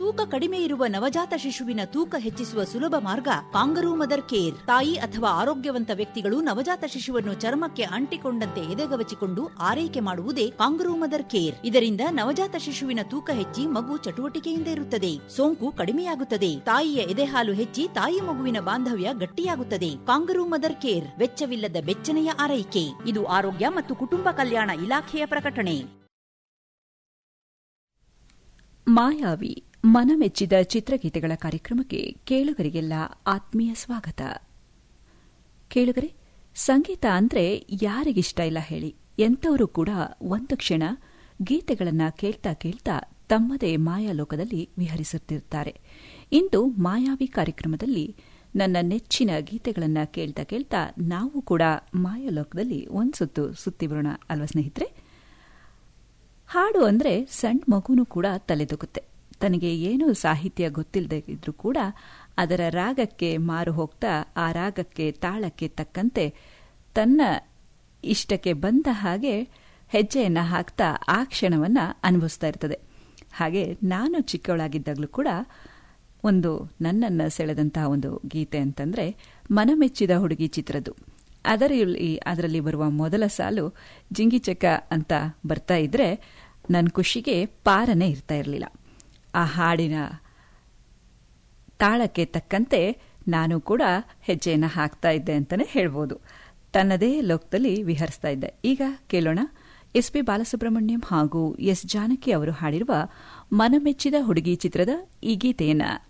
ತೂಕ ಕಡಿಮೆ ಇರುವ ನವಜಾತ ಶಿಶುವಿನ ತೂಕ ಹೆಚ್ಚಿಸುವ ಸುಲಭ ಮಾರ್ಗ ಕಾಂಗರೂ ಮದರ್ ಕೇರ್ ತಾಯಿ ಅಥವಾ ಆರೋಗ್ಯವಂತ ವ್ಯಕ್ತಿಗಳು ನವಜಾತ ಶಿಶುವನ್ನು ಚರ್ಮಕ್ಕೆ ಅಂಟಿಕೊಂಡಂತೆ ಎದೆಗವಚಿಕೊಂಡು ಆರೈಕೆ ಮಾಡುವುದೇ ಕಾಂಗರೂ ಮದರ್ ಕೇರ್ ಇದರಿಂದ ನವಜಾತ ಶಿಶುವಿನ ತೂಕ ಹೆಚ್ಚಿ ಮಗು ಚಟುವಟಿಕೆಯಿಂದ ಇರುತ್ತದೆ ಸೋಂಕು ಕಡಿಮೆಯಾಗುತ್ತದೆ ತಾಯಿಯ ಎದೆಹಾಲು ಹೆಚ್ಚಿ ತಾಯಿ ಮಗುವಿನ ಬಾಂಧವ್ಯ ಗಟ್ಟಿಯಾಗುತ್ತದೆ ಕಾಂಗರೂ ಮದರ್ ಕೇರ್ ವೆಚ್ಚವಿಲ್ಲದ ಬೆಚ್ಚನೆಯ ಆರೈಕೆ ಇದು ಆರೋಗ್ಯ ಮತ್ತು ಕುಟುಂಬ ಕಲ್ಯಾಣ ಇಲಾಖೆಯ ಪ್ರಕಟಣೆ ಮಾಯಾವಿ ಮನಮೆಚ್ಚಿದ ಚಿತ್ರಗೀತೆಗಳ ಕಾರ್ಯಕ್ರಮಕ್ಕೆ ಕೇಳುಗರಿಗೆಲ್ಲ ಆತ್ಮೀಯ ಸ್ವಾಗತ ಕೇಳುಗರೆ ಸಂಗೀತ ಅಂದ್ರೆ ಯಾರಿಗಿಷ್ಟ ಇಲ್ಲ ಹೇಳಿ ಎಂಥವರು ಕೂಡ ಒಂದು ಕ್ಷಣ ಗೀತೆಗಳನ್ನ ಕೇಳ್ತಾ ಕೇಳ್ತಾ ತಮ್ಮದೇ ಮಾಯಾಲೋಕದಲ್ಲಿ ವಿಹರಿಸುತ್ತಿರುತ್ತಾರೆ ಇಂದು ಮಾಯಾವಿ ಕಾರ್ಯಕ್ರಮದಲ್ಲಿ ನನ್ನ ನೆಚ್ಚಿನ ಗೀತೆಗಳನ್ನ ಕೇಳ್ತಾ ಕೇಳ್ತಾ ನಾವು ಕೂಡ ಮಾಯಾಲೋಕದಲ್ಲಿ ಒಂದು ಸುತ್ತು ಸುತ್ತಿ ಬರೋಣ ಅಲ್ವಾ ಸ್ನೇಹಿತರೆ ಹಾಡು ಅಂದ್ರೆ ಸಣ್ಣ ಮಗುನೂ ಕೂಡ ತಲೆದೂಗುತ್ತೆ ತನಗೆ ಏನೂ ಸಾಹಿತ್ಯ ಗೊತ್ತಿಲ್ಲದೆ ಇದ್ರೂ ಕೂಡ ಅದರ ರಾಗಕ್ಕೆ ಮಾರು ಹೋಗ್ತಾ ಆ ರಾಗಕ್ಕೆ ತಾಳಕ್ಕೆ ತಕ್ಕಂತೆ ತನ್ನ ಇಷ್ಟಕ್ಕೆ ಬಂದ ಹಾಗೆ ಹೆಜ್ಜೆಯನ್ನ ಹಾಕ್ತಾ ಆ ಕ್ಷಣವನ್ನ ಅನುಭವಿಸ್ತಾ ಇರ್ತದೆ ಹಾಗೆ ನಾನು ಚಿಕ್ಕವಳಾಗಿದ್ದಾಗಲೂ ಕೂಡ ಒಂದು ನನ್ನನ್ನು ಸೆಳೆದಂತಹ ಒಂದು ಗೀತೆ ಅಂತಂದ್ರೆ ಮನಮೆಚ್ಚಿದ ಹುಡುಗಿ ಚಿತ್ರದ್ದು ಅದರಲ್ಲಿ ಅದರಲ್ಲಿ ಬರುವ ಮೊದಲ ಸಾಲು ಜಿಂಗಿಚಕ ಅಂತ ಬರ್ತಾ ಇದ್ರೆ ನನ್ನ ಖುಷಿಗೆ ಪಾರನೇ ಇರ್ತಾ ಇರಲಿಲ್ಲ ಆ ಹಾಡಿನ ತಾಳಕ್ಕೆ ತಕ್ಕಂತೆ ನಾನು ಕೂಡ ಹೆಜ್ಜೆಯನ್ನು ಹಾಕ್ತಾ ಇದ್ದೆ ಅಂತಾನೆ ಹೇಳ್ಬೋದು ತನ್ನದೇ ಲೋಕದಲ್ಲಿ ವಿಹರಿಸ್ತಾ ಇದ್ದೆ ಈಗ ಕೇಳೋಣ ಎಸ್ ಪಿ ಬಾಲಸುಬ್ರಹ್ಮಣ್ಯಂ ಹಾಗೂ ಎಸ್ ಜಾನಕಿ ಅವರು ಹಾಡಿರುವ ಮನಮೆಚ್ಚಿದ ಹುಡುಗಿ ಚಿತ್ರದ ಈ ಗೀತೆಯನ್ನ